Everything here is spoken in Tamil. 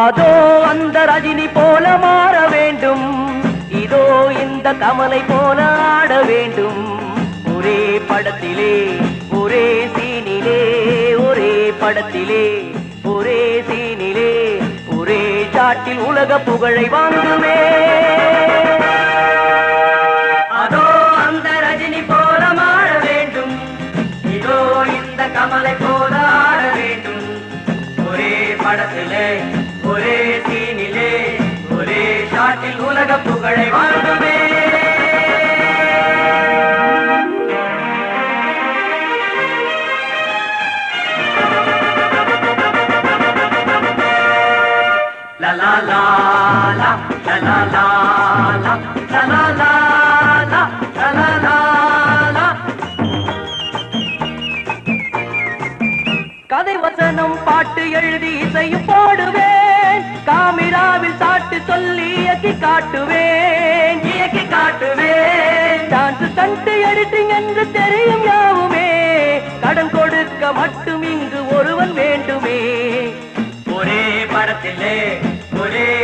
அதோ அந்த ரஜினி போல மாற வேண்டும் இதோ இந்த கமலை போல ஆட வேண்டும் ஒரே படத்திலே ஒரே சீனிலே ஒரே படத்திலே ஒரே சீனிலே ஒரே சாட்டில் உலக புகழை வாங்குமே அதோ அந்த ரஜினி போல மாற வேண்டும் இதோ இந்த கமலை போல ஆட வேண்டும் ஒரே படத்திலே ஒரே சீனிலே ஒரே ஷாட்டில் உலக புகழை வாழ்ந்துமே La la la la la la la la la la la la la la la la கதை வசனம் பாட்டு எழுதி இசையும் போடுவேன் காமிராவில் சாட்டு சொல்லி இயக்கி காட்டுவேன் இயக்கி காட்டுவேன் டான்ஸ் கண்டு எடிட்டிங் என்று தெரியும் யாவுமே கடன் கொடுக்க மட்டும் இங்கு ஒருவன் வேண்டுமே ஒரே படத்திலே ஒரே